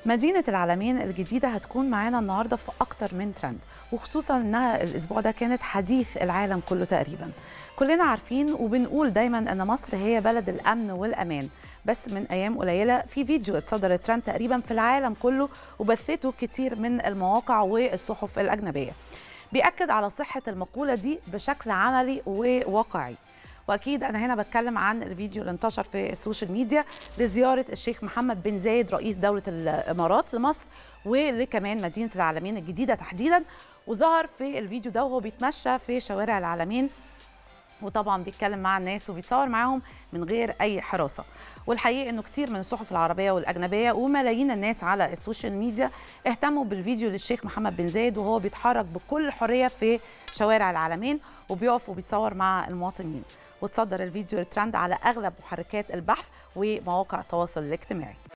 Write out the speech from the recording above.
مدينة العالمين الجديدة هتكون معانا النهاردة في أكتر من ترند وخصوصا أنها الأسبوع ده كانت حديث العالم كله تقريبا كلنا عارفين وبنقول دايما أن مصر هي بلد الأمن والأمان بس من أيام قليلة في فيديو اتصدر ترند تقريبا في العالم كله وبثته كتير من المواقع والصحف الأجنبية بيأكد على صحة المقولة دي بشكل عملي وواقعي واكيد انا هنا بتكلم عن الفيديو اللي انتشر في السوشيال ميديا لزياره الشيخ محمد بن زايد رئيس دوله الامارات لمصر ولكمان مدينه العالمين الجديده تحديدا وظهر في الفيديو ده وهو بيتمشى في شوارع العالمين وطبعا بيتكلم مع الناس وبيتصور معاهم من غير اي حراسه والحقيقه انه كتير من الصحف العربيه والاجنبيه وملايين الناس على السوشيال ميديا اهتموا بالفيديو للشيخ محمد بن زايد وهو بيتحرك بكل حريه في شوارع العالمين وبيقف وبيتصور مع المواطنين وتصدر الفيديو الترند على اغلب محركات البحث ومواقع التواصل الاجتماعي